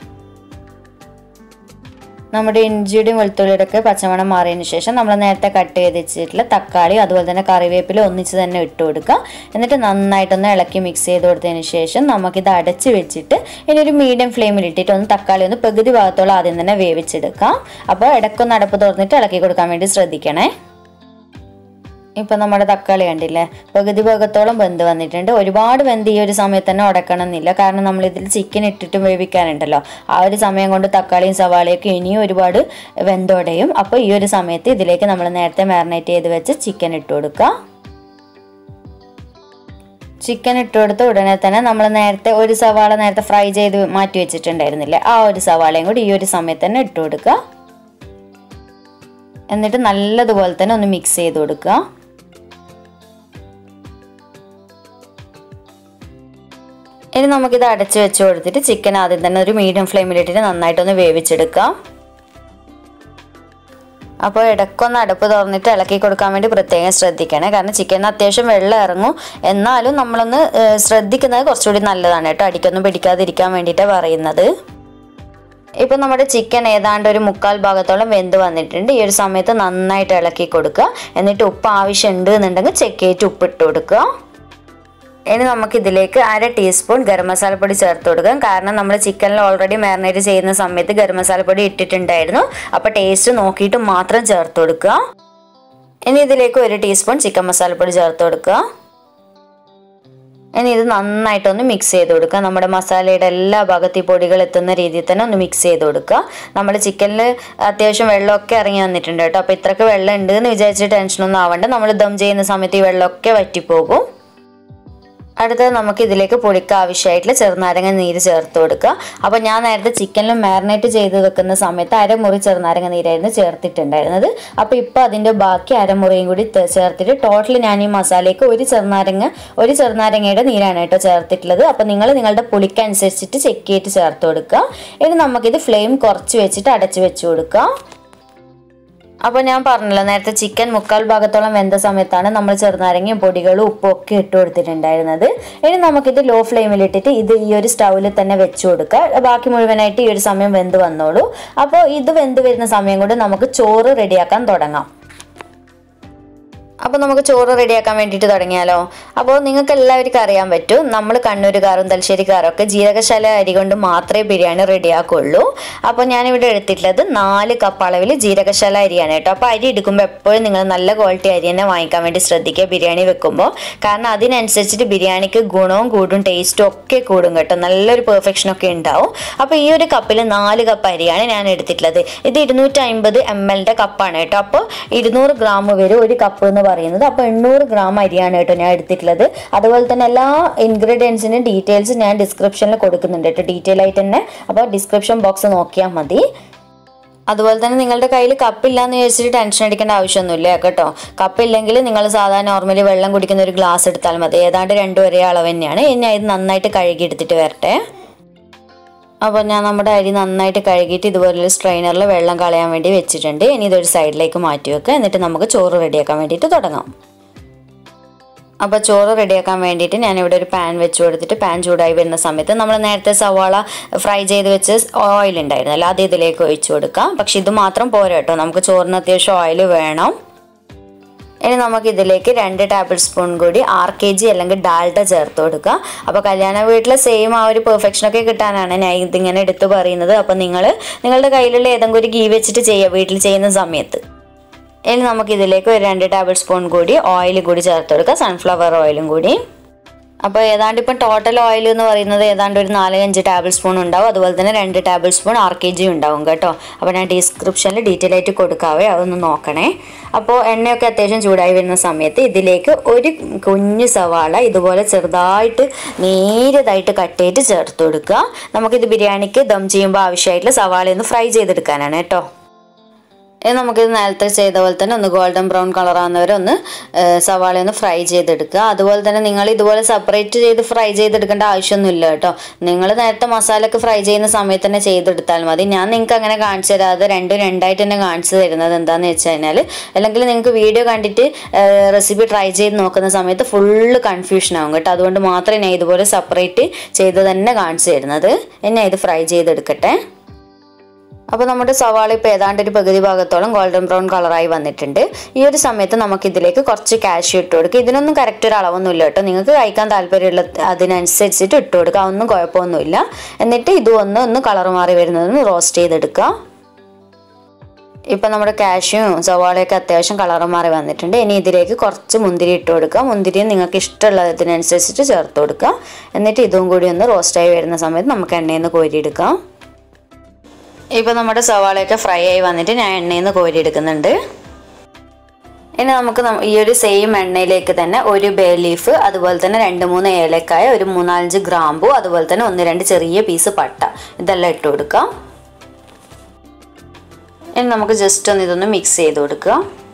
നമ്മുടെ ഇഞ്ചിയുടെയും വെളുത്തുള്ളിയുടെ ഒക്കെ പച്ചമണം മാറിയതിന് ശേഷം നമ്മൾ നേരത്തെ കട്ട് ചെയ്ത് വെച്ചിട്ടുള്ള തക്കാളി അതുപോലെ തന്നെ കറിവേപ്പില ഒന്നിച്ച് തന്നെ ഇട്ട് കൊടുക്കുക എന്നിട്ട് നന്നായിട്ടൊന്ന് ഇളക്കി മിക്സ് ചെയ്ത് കൊടുത്തതിന് ശേഷം നമുക്കിത് അടച്ച് വെച്ചിട്ട് ഇനി ഒരു മീഡിയം ഫ്ലെയിമിൽ ഇട്ടിട്ട് ഒന്ന് തക്കാളി ഒന്ന് പകുതി ഭാഗത്തോളം ആദ്യം തന്നെ വേവിച്ചെടുക്കാം അപ്പോൾ ഇടയ്ക്കൊന്ന് അടപ്പ് തുറന്നിട്ട് ഇളക്കി കൊടുക്കാൻ വേണ്ടി ശ്രദ്ധിക്കണേ ഇപ്പം നമ്മുടെ തക്കാളി കണ്ടില്ലേ പകുതി ഭാഗത്തോളം വെന്ത് വന്നിട്ടുണ്ട് ഒരുപാട് വെന്ത് ഈ ഒരു സമയത്ത് തന്നെ ഉടക്കണം എന്നില്ല കാരണം നമ്മൾ ഇതിൽ ചിക്കൻ ഇട്ടിട്ട് വേവിക്കാനുണ്ടല്ലോ ആ ഒരു സമയം കൊണ്ട് തക്കാളിയും സവാളയൊക്കെ ഇനിയും ഒരുപാട് വെന്തുടയും അപ്പോൾ ഈ ഒരു സമയത്ത് ഇതിലേക്ക് നമ്മൾ നേരത്തെ മാറിനേറ്റ് ചെയ്ത് വെച്ച് ചിക്കൻ ഇട്ട് കൊടുക്കുക ചിക്കൻ ഇട്ട് കൊടുത്ത ഉടനെ തന്നെ നമ്മൾ നേരത്തെ ഒരു സവാള നേരത്തെ ഫ്രൈ ചെയ്ത് മാറ്റി വെച്ചിട്ടുണ്ടായിരുന്നില്ലേ ആ ഒരു സവാളയും കൂടി ഈ ഒരു സമയത്ത് തന്നെ ഇട്ട് കൊടുക്കുക എന്നിട്ട് നല്ലതുപോലെ തന്നെ ഒന്ന് മിക്സ് ചെയ്ത് കൊടുക്കുക ഇനി നമുക്കിത് അടച്ചു വെച്ച് കൊടുത്തിട്ട് ചിക്കൻ ആദ്യം തന്നെ ഒരു മീഡിയം ഫ്ലെയിമിലിട്ടിട്ട് നന്നായിട്ടൊന്ന് വേവിച്ചെടുക്കാം അപ്പോൾ ഇടയ്ക്കൊന്ന് അടുപ്പ് തുറന്നിട്ട് ഇളക്കി കൊടുക്കാൻ വേണ്ടി പ്രത്യേകം ശ്രദ്ധിക്കണേ കാരണം ചിക്കനിന് അത്യാവശ്യം വെള്ളം ഇറങ്ങും എന്നാലും നമ്മളൊന്ന് ഏഹ്, ശ്രദ്ധിക്കുന്നത് കുറച്ചുകൂടി നല്ലതാണ് കേട്ടോ അടിക്കൊന്നും പിടിക്കാതിരിക്കാൻ വേണ്ടിയിട്ടാണ് പറയുന്നത് ഇപ്പം നമ്മുടെ ചിക്കൻ ഏതാണ്ട് ഒരു മുക്കാൽ ഭാഗത്തോളം വെന്ത് വന്നിട്ടുണ്ട് ഈ ഒരു സമയത്ത് നന്നായിട്ട് ഇളക്കി കൊടുക്കുക എന്നിട്ട് ഉപ്പ് ആവശ്യമുണ്ട് എന്നുണ്ടെങ്കിൽ ചെക്ക് ചെയ്തിട്ട് ഉപ്പിട്ട് കൊടുക്കുക ഇനി നമുക്ക് ഇതിലേക്ക് അര ടീസ്പൂൺ ഗരം മസാലപ്പൊടി ചേർത്ത് കൊടുക്കാം കാരണം നമ്മൾ ചിക്കനിൽ ഓൾറെഡി മാരിനേറ്റ് ചെയ്യുന്ന സമയത്ത് ഗരം മസാലപ്പൊടി ഇട്ടിട്ടുണ്ടായിരുന്നു അപ്പോൾ ടേസ്റ്റ് നോക്കിയിട്ട് മാത്രം ചേർത്ത് കൊടുക്കുക ഇനി ഇതിലേക്ക് ഒരു ടീസ്പൂൺ ചിക്കൻ മസാലപ്പൊടി ചേർത്ത് കൊടുക്കുക ഇനി ഇത് നന്നായിട്ടൊന്ന് മിക്സ് ചെയ്ത് കൊടുക്കുക നമ്മുടെ മസാലയുടെ എല്ലാ ഭാഗത്തും ഈ പൊടികൾ എത്തുന്ന രീതിയിൽ തന്നെ ഒന്ന് മിക്സ് ചെയ്ത് കൊടുക്കുക നമ്മൾ ചിക്കനിൽ അത്യാവശ്യം വെള്ളമൊക്കെ ഇറങ്ങി വന്നിട്ടുണ്ട് കേട്ടോ അപ്പോൾ ഇത്രയ്ക്ക് വെള്ളം ഉണ്ട് എന്ന് വിചാരിച്ച് ടെൻഷനൊന്നും ആവണ്ട നമ്മൾ ദം ചെയ്യുന്ന സമയത്ത് ഈ വെള്ളമൊക്കെ വറ്റിപ്പോകും അടുത്തത് നമുക്ക് ഇതിലേക്ക് പൊടിക്ക് ആവശ്യമായിട്ടുള്ള ചെറുനാരങ്ങ നീര് ചേർത്ത് കൊടുക്കുക അപ്പോൾ ഞാൻ നേരത്തെ ചിക്കനിൽ മാരിനേറ്റ് ചെയ്ത് വെക്കുന്ന സമയത്ത് അരമുറി ചെറുനാരങ്ങ നീരായിരുന്നു ചേർത്തിട്ടുണ്ടായിരുന്നത് അപ്പോൾ ഇപ്പോൾ അതിൻ്റെ ബാക്കി അരമുറിയും കൂടി ത- ചേർത്തിട്ട് ടോട്ടൽ ഞാൻ ഈ മസാലയ്ക്ക് ഒരു ചെറുനാരങ്ങ ഒരു ചെറുനാരങ്ങയുടെ നീരാണ് കേട്ടോ ചേർത്തിട്ടുള്ളത് അപ്പോൾ നിങ്ങൾ നിങ്ങളുടെ പുളിക്കനുസരിച്ചിട്ട് ചെക്ക് ചെയ്തിട്ട് ചേർത്ത് കൊടുക്കുക ഇനി നമുക്കിത് ഫ്ലെയിം കുറച്ച് വെച്ചിട്ട് അടച്ച് വെച്ച് കൊടുക്കുക അപ്പോൾ ഞാൻ പറഞ്ഞല്ലോ നേരത്തെ ചിക്കൻ മുക്കാൽ ഭാഗത്തോളം വെന്ത സമയത്താണ് നമ്മൾ ചെറുനാരങ്ങയും പൊടികളും ഉപ്പും ഒക്കെ ഇട്ട് കൊടുത്തിട്ടുണ്ടായിരുന്നത് ഇനി നമുക്കിത് ലോ ഫ്ലെയിമിലിട്ടിട്ട് ഇത് ഈ ഒരു സ്റ്റൗവിൽ തന്നെ വെച്ച് കൊടുക്കുക ബാക്കി മുഴുവനായിട്ട് ഈ ഒരു സമയം വെന്ത് വന്നോളൂ അപ്പോൾ ഇത് വെന്ത് വരുന്ന സമയം കൊണ്ട് നമുക്ക് ചോറ് റെഡിയാക്കാൻ തുടങ്ങാം അപ്പോൾ നമുക്ക് ചോറ് റെഡിയാക്കാൻ വേണ്ടിയിട്ട് തുടങ്ങിയാലോ അപ്പോൾ നിങ്ങൾക്ക് എല്ലാവർക്കും അറിയാൻ പറ്റും നമ്മൾ കണ്ണൂരുകാരും തലശ്ശേരിക്കാരും ഒക്കെ ജീരകശാല അരി കൊണ്ട് മാത്രമേ ബിരിയാണി റെഡിയാക്കുള്ളൂ അപ്പോൾ ഞാനിവിടെ എടുത്തിട്ടുള്ളത് നാല് കപ്പ് അളവിൽ ജീരകശാല അരിയാണ് കേട്ടോ അപ്പോൾ അരി എടുക്കുമ്പോൾ എപ്പോഴും നിങ്ങൾ നല്ല ക്വാളിറ്റി അരി തന്നെ വാങ്ങിക്കാൻ വേണ്ടി ശ്രദ്ധിക്കുക ബിരിയാണി വെക്കുമ്പോൾ കാരണം അതിനനുസരിച്ചിട്ട് ബിരിയാണിക്ക് ഗുണവും കൂടും ടേസ്റ്റും ഒക്കെ കൂടും കേട്ടോ നല്ലൊരു പെർഫെക്ഷൻ ഒക്കെ ഉണ്ടാവും അപ്പോൾ ഈ ഒരു കപ്പിൽ നാല് കപ്പ് അരിയാണ് ഞാൻ എടുത്തിട്ടുള്ളത് ഇത് ഇരുന്നൂറ്റി അമ്പത് എം എല്ലിൻ്റെ കപ്പാണ് കേട്ടോ അപ്പോൾ ഇരുന്നൂറ് ഗ്രാം വരും ഒരു കപ്പ് എന്ന് പറയുന്നത് അപ്പോൾ എണ്ണൂറ് ഗ്രാം അരിയാണ് കേട്ടോ ഞാൻ എടുത്തിട്ടുള്ളത് അതുപോലെ തന്നെ എല്ലാ ഇൻഗ്രീഡിയൻസിൻ്റെ ഡീറ്റെയിൽസ് ഞാൻ ഡിസ്ക്രിപ്ഷനിൽ കൊടുക്കുന്നുണ്ട് കേട്ടോ ഡീറ്റെയിൽ ആയിട്ട് തന്നെ അപ്പോൾ ഡിസ്ക്രിപ്ഷൻ ബോക്സ് നോക്കിയാൽ മതി അതുപോലെ തന്നെ നിങ്ങളുടെ കയ്യിൽ കപ്പില്ല എന്ന് ചോദിച്ചിട്ട് ടെൻഷൻ അടിക്കേണ്ട ആവശ്യമൊന്നുമില്ല കേട്ടോ കപ്പില്ലെങ്കിൽ നിങ്ങൾ സാധാരണ നോർമലി വെള്ളം കുടിക്കുന്ന ഒരു ഗ്ലാസ് എടുത്താൽ മതി ഏതാണ്ട് രണ്ടും ഒരേ അളവ് തന്നെയാണ് ഇനി ഇത് നന്നായിട്ട് കഴുകി എടുത്തിട്ട് വരട്ടെ അപ്പോൾ ഞാൻ നമ്മുടെ അരി നന്നായിട്ട് കഴുകിയിട്ട് ഇതുപോലൊരു സ്ട്രെയിനറിൽ വെള്ളം കളയാൻ വേണ്ടി വെച്ചിട്ടുണ്ട് ഇനി ഇതൊരു സൈഡിലേക്ക് മാറ്റി വെക്കുക എന്നിട്ട് നമുക്ക് ചോറ് റെഡിയാക്കാൻ വേണ്ടിയിട്ട് തുടങ്ങാം അപ്പോൾ ചോറ് റെഡിയാക്കാൻ വേണ്ടിയിട്ട് ഞാനിവിടെ ഒരു പാൻ വെച്ച് കൊടുത്തിട്ട് പാൻ ചൂടായി വരുന്ന സമയത്ത് നമ്മൾ നേരത്തെ സവാള ഫ്രൈ ചെയ്ത് വെച്ച് ഓയിൽ ഉണ്ടായിരുന്നല്ലോ അത് ഇതിലേക്ക് ഒഴിച്ചു കൊടുക്കാം പക്ഷെ ഇത് മാത്രം പോരാ കേട്ടോ നമുക്ക് ചോറിന് അത്യാവശ്യം ഓയിൽ വേണം ഇനി നമുക്ക് ഇതിലേക്ക് രണ്ട് ടേബിൾ സ്പൂൺ കൂടി ആർ കെ ജി അല്ലെങ്കിൽ ഡാൽഡ ചേർത്ത് കൊടുക്കുക അപ്പോൾ കല്യാണ വീട്ടിലെ സെയിം ആ ഒരു പെർഫെക്ഷനൊക്കെ കിട്ടാനാണ് ഞാൻ ഇതിങ്ങനെ എടുത്തു പറയുന്നത് അപ്പോൾ നിങ്ങൾ നിങ്ങളുടെ കയ്യിലുള്ള ഏതെങ്കിലും ഒരു ഗീ വെച്ചിട്ട് ചെയ്യുക വീട്ടിൽ ചെയ്യുന്ന സമയത്ത് ഇനി നമുക്ക് ഇതിലേക്ക് ഒരു രണ്ട് ടേബിൾ സ്പൂൺ കൂടി ഓയിൽ കൂടി ചേർത്ത് കൊടുക്കുക സൺഫ്ലവർ ഓയിലും കൂടി അപ്പോൾ ഏതാണ്ട് ഇപ്പം ടോട്ടൽ ഓയിൽ എന്ന് പറയുന്നത് ഏതാണ്ട് ഒരു നാല് അഞ്ച് ടേബിൾ സ്പൂൺ ഉണ്ടാവും അതുപോലെ തന്നെ രണ്ട് tablespoon R K G ഉണ്ടാവും കേട്ടോ അപ്പോൾ ഞാൻ ഡിസ്ക്രിപ്ഷനിൽ ഡീറ്റെയിൽ ആയിട്ട് കൊടുക്കാവേ അതൊന്ന് നോക്കണേ അപ്പോൾ എണ്ണയൊക്കെ അത്യാവശ്യം ചൂടായി വരുന്ന സമയത്ത് ഇതിലേക്ക് ഒരു കുഞ്ഞു സവാള ഇതുപോലെ ചെറുതായിട്ട് നേരിയതായിട്ട് കട്ട് ചെയ്ത് ചേർത്ത് കൊടുക്കുക നമുക്കിത് ബിരിയാണിക്ക് ദം ചെയ്യുമ്പോൾ ആവശ്യമായിട്ടുള്ള സവാള ഒന്ന് ഫ്രൈ ചെയ്തെടുക്കാനാണ് കേട്ടോ ഇനി നമുക്കിത് നേരത്തെ ചെയ്ത പോലെ തന്നെ ഒന്ന് ഗോൾഡൻ ബ്രൗൺ കളർ ആകുന്നവരെ ഒന്ന് ഏഹ്, സവാള ഒന്ന് ഫ്രൈ ചെയ്തെടുക്കുക അതുപോലെ തന്നെ നിങ്ങൾ ഇതുപോലെ സെപ്പറേറ്റ് ചെയ്ത് ഫ്രൈ ചെയ്തെടുക്കേണ്ട ആവശ്യമൊന്നുമില്ല കേട്ടോ നിങ്ങൾ നേരത്തെ മസാല ഒക്കെ ഫ്രൈ ചെയ്യുന്ന സമയത്ത് തന്നെ ചെയ്തെടുത്താൽ മതി ഞാൻ നിങ്ങൾക്ക് അങ്ങനെ കാണിച്ചു തരാതെ രണ്ടും രണ്ടായിട്ട് തന്നെ കാണിച്ചു തരുന്നത് എന്താണെന്ന് വെച്ച് കഴിഞ്ഞാൽ അല്ലെങ്കിൽ നിങ്ങൾക്ക് വീഡിയോ കണ്ടിട്ട് റെസിപ്പി ട്രൈ ചെയ്ത് നോക്കുന്ന സമയത്ത് ഫുള്ള് കൺഫ്യൂഷൻ ആവും കേട്ടോ അതുകൊണ്ട് മാത്രമേ ഞാൻ ഇതുപോലെ സെപ്പറേറ്റ് ചെയ്ത് തന്നെ കാണിച്ചു തരുന്നത് എന്നെ ഇത് ഫ്രൈ ചെയ്തെടുക്കട്ടെ അപ്പോൾ നമ്മുടെ സവാള ഇപ്പോൾ ഏതാണ്ട് ഒരു പകുതി ഭാഗത്തോളം ഗോൾഡൻ ബ്രൗൺ കളറായി വന്നിട്ടുണ്ട് ഈ ഒരു സമയത്ത് നമുക്ക് ഇതിലേക്ക് കുറച്ച് കാഷ്യൂ ഇട്ട് കൊടുക്കുക ഇതിനൊന്നും കറക്റ്റ് ഒരു അളവൊന്നുമില്ല കേട്ടോ നിങ്ങൾക്ക് കഴിക്കാൻ താല്പര്യമുള്ള അതിനനുസരിച്ചിട്ട് ഇട്ട് കൊടുക്കുക ഒന്നും കുഴപ്പമൊന്നുമില്ല എന്നിട്ട് ഇതും ഒന്ന് ഒന്ന് കളർ മാറി വരുന്നതൊന്ന് റോസ്റ്റ് ചെയ്തെടുക്കുക ഇപ്പം നമ്മുടെ കാഷ്യും സവാളയൊക്കെ അത്യാവശ്യം കളർ മാറി വന്നിട്ടുണ്ട് ഇനി ഇതിലേക്ക് കുറച്ച് മുന്തിരി ഇട്ട് കൊടുക്കുക മുന്തിരി നിങ്ങൾക്ക് ഇഷ്ടമുള്ളതിനനുസരിച്ചിട്ട് ചേർത്ത് കൊടുക്കുക എന്നിട്ട് ഇതും കൂടി ഒന്ന് റോസ്റ്റായി വരുന്ന സമയത്ത് നമുക്ക് എണ്ണയിൽ നിന്ന് കോരിയെടുക്കാം ഇപ്പം നമ്മുടെ സവാളയൊക്കെ ഫ്രൈ ആയി വന്നിട്ട് ഞാൻ എണ്ണയിൽ നിന്ന് കോരിയെടുക്കുന്നുണ്ട് ഇനി നമുക്ക് നം- ഈ ഒരു സെയിം എണ്ണയിലേക്ക് തന്നെ ഒരു ബേ ലീഫ് അതുപോലെ തന്നെ രണ്ട് മൂന്ന് ഏലക്കായ ഒരു മൂന്നാലഞ്ച് ഗ്രാമ്പു അതുപോലെ തന്നെ ഒന്ന് രണ്ട് ചെറിയ പീസ് പട്ട ഇതെല്ലാം ഇട്ട് കൊടുക്കാം ഇനി നമുക്ക് ജസ്റ്റ് ഒന്ന് ഇതൊന്ന് മിക്സ് ചെയ്ത് കൊടുക്കുക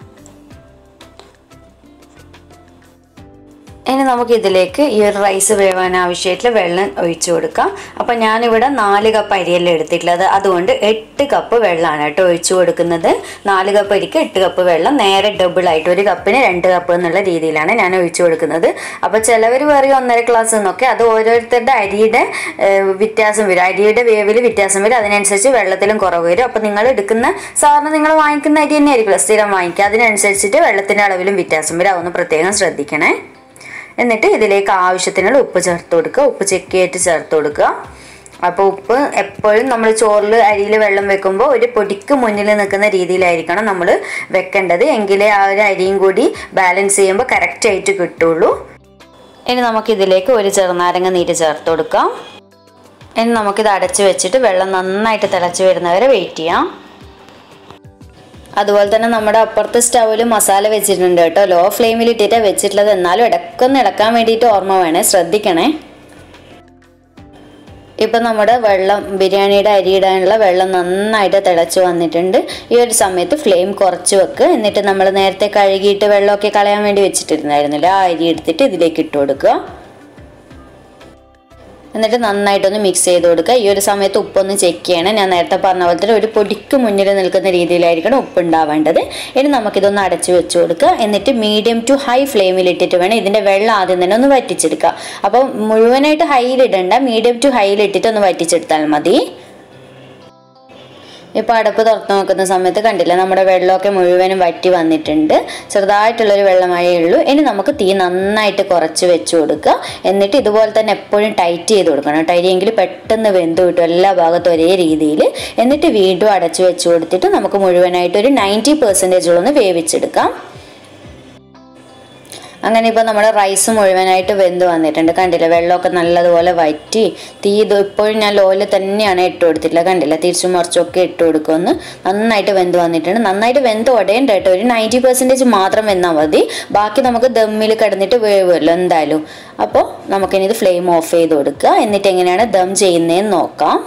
ഇനി നമുക്ക് ഇതിലേക്ക് ഈ ഒരു റൈസ് വേവാൻ ആവശ്യമായിട്ടുള്ള വെള്ളം ഒഴിച്ചു കൊടുക്കാം അപ്പം ഞാനിവിടെ നാല് കപ്പ് അരിയല്ല എടുത്തിട്ടുള്ളത് അതുകൊണ്ട് എട്ട് കപ്പ് വെള്ളമാണ് കേട്ടോ ഒഴിച്ചു കൊടുക്കുന്നത് നാല് കപ്പ് അരിക്ക് എട്ട് കപ്പ് വെള്ളം നേരെ ഡബിൾ ആയിട്ട് ഒരു കപ്പിന് രണ്ട് കപ്പ് എന്നുള്ള രീതിയിലാണ് ഞാൻ ഒഴിച്ചു കൊടുക്കുന്നത് അപ്പോൾ ചിലവർ പറയും ഒന്നര ഗ്ലാസ് എന്നൊക്കെ അത് ഓരോരുത്തരുടെ അരിയുടെ ഏഹ്, വ്യത്യാസം വരും അരിയുടെ വേവിൽ വ്യത്യാസം വരും അതിനനുസരിച്ച് വെള്ളത്തിലും കുറവ് വരും അപ്പോൾ നിങ്ങൾ എടുക്കുന്ന സാധാരണ നിങ്ങൾ വാങ്ങിക്കുന്ന അരി തന്നെ ആയിരിക്കുമല്ലോ സ്ഥിരം വാങ്ങിക്കുക അതിനനുസരിച്ചിട്ട് വെള്ളത്തിൻ്റെ അളവിലും വ്യത്യാസം വരും അതൊന്ന് പ്രത്യേകം ശ്രദ്ധിക്കണേ എന്നിട്ട് ഇതിലേക്ക് ആവശ്യത്തിനുള്ള ഉപ്പ് ചേർത്ത് കൊടുക്കുക ഉപ്പ് ചെക്ക് ചെയ്തിട്ട് ചേർത്ത് കൊടുക്കുക അപ്പോൾ ഉപ്പ് എപ്പോഴും നമ്മൾ ചോറിൽ അരിയിൽ വെള്ളം വെക്കുമ്പോൾ ഒരു പൊടിക്ക് മുന്നിൽ നിൽക്കുന്ന രീതിയിലായിരിക്കണം നമ്മൾ വെക്കേണ്ടത് എങ്കിലേ ആ ഒരു അരിയും കൂടി ബാലൻസ് ചെയ്യുമ്പോൾ കറക്റ്റ് ആയിട്ട് കിട്ടുള്ളൂ ഇനി നമുക്കിതിലേക്ക് ഒരു ചെറുനാരങ്ങ നീര് ചേർത്ത് കൊടുക്കാം ഇനി നമുക്കിത് അടച്ച് വെച്ചിട്ട് വെള്ളം നന്നായിട്ട് തിളച്ച് വരുന്നവരെ വെയിറ്റ് ചെയ്യാം അതുപോലെ തന്നെ നമ്മുടെ അപ്പുറത്തെ സ്റ്റൗവിൽ മസാല വെച്ചിട്ടുണ്ട് കേട്ടോ ലോ ഫ്ലെയിമിൽ ഇട്ടിട്ടാണ് വെച്ചിട്ടുള്ളത് എന്നാലും ഇടയ്ക്കൊന്ന് ഇടക്കാൻ വേണ്ടിയിട്ട് ഓർമ്മ വേണേ ശ്രദ്ധിക്കണേ ഇപ്പം നമ്മുടെ വെള്ളം ബിരിയാണിയുടെ അരി ഇടാനുള്ള വെള്ളം നന്നായിട്ട് തിളച്ച് വന്നിട്ടുണ്ട് ഈ ഒരു സമയത്ത് ഫ്ലെയിം കുറച്ച് വെക്കുക എന്നിട്ട് നമ്മൾ നേരത്തെ കഴുകിയിട്ട് വെള്ളമൊക്കെ കളയാൻ വേണ്ടി വെച്ചിട്ടിരുന്നായിരുന്നില്ല ആ അരി എടുത്തിട്ട് ഇതിലേക്ക് ഇട്ട് കൊടുക്കുക എന്നിട്ട് നന്നായിട്ടൊന്ന് മിക്സ് ചെയ്ത് കൊടുക്കുക ഈ ഒരു സമയത്ത് ഉപ്പൊന്ന് ചെക്ക് ചെയ്യണം ഞാൻ നേരത്തെ പറഞ്ഞ പോലെ തന്നെ ഒരു പൊടിക്ക് മുന്നിൽ നിൽക്കുന്ന രീതിയിലായിരിക്കണം ഉപ്പ് ഉണ്ടാവേണ്ടത് ഇനി നമുക്കിതൊന്ന് അടച്ചു വെച്ച് കൊടുക്കുക എന്നിട്ട് മീഡിയം ടു ഹൈ ഫ്ലെയിമിൽ ഇട്ടിട്ട് വേണം ഇതിൻ്റെ വെള്ളം ആദ്യം തന്നെ ഒന്ന് വറ്റിച്ചെടുക്കുക അപ്പോൾ മുഴുവനായിട്ട് ഹൈയിൽ ഇടണ്ട മീഡിയം ടു ഹൈയിൽ ഇട്ടിട്ട് ഒന്ന് വറ്റിച്ചെടുത്താൽ മതി ഇപ്പോൾ അടുപ്പ് തുറന്നു നോക്കുന്ന സമയത്ത് കണ്ടില്ല നമ്മുടെ വെള്ളമൊക്കെ മുഴുവനും വറ്റി വന്നിട്ടുണ്ട് ചെറുതായിട്ടുള്ളൊരു വെള്ളമഴയേ ഉള്ളൂ ഇനി നമുക്ക് തീ നന്നായിട്ട് കുറച്ച് വെച്ച് കൊടുക്കുക എന്നിട്ട് ഇതുപോലെ തന്നെ എപ്പോഴും ടൈറ്റ് ചെയ്ത് കൊടുക്കണം ടൈറ്റിയെങ്കിൽ പെട്ടെന്ന് വെന്ത് കിട്ടും എല്ലാ ഭാഗത്തും ഒരേ രീതിയിൽ എന്നിട്ട് വീണ്ടും അടച്ചു വെച്ച് കൊടുത്തിട്ട് നമുക്ക് മുഴുവനായിട്ട് ഒരു നയൻറ്റി പെർസെൻറ്റേജോളൊന്ന് വേവിച്ചെടുക്കാം അങ്ങനെ ഇപ്പോൾ നമ്മുടെ റൈസ് മുഴുവനായിട്ട് വെന്ത് വന്നിട്ടുണ്ട് കണ്ടില്ല വെള്ളമൊക്കെ നല്ലതുപോലെ വറ്റി തീ ഇത് ഇപ്പോഴും ഞാൻ ലോയിൽ തന്നെയാണ് ഇട്ട് കൊടുത്തിട്ടില്ല കണ്ടില്ല തിരിച്ചും മറിച്ചൊക്കെ ഇട്ട് കൊടുക്കുമെന്ന് നന്നായിട്ട് വെന്ത് വന്നിട്ടുണ്ട് നന്നായിട്ട് വെന്ത് ഉടയണ്ട കേട്ടോ ഒരു നയൻറ്റി പെർസെൻറ്റേജ് മാത്രം വെന്നാൽ മതി ബാക്കി നമുക്ക് ദമ്മിൽ കിടന്നിട്ട് വേവുമല്ലോ എന്തായാലും അപ്പോൾ നമുക്കിനി ഇത് ഫ്ലെയിം ഓഫ് ചെയ്ത് കൊടുക്കുക എന്നിട്ട് എങ്ങനെയാണ് ദം ചെയ്യുന്നതെന്ന് നോക്കാം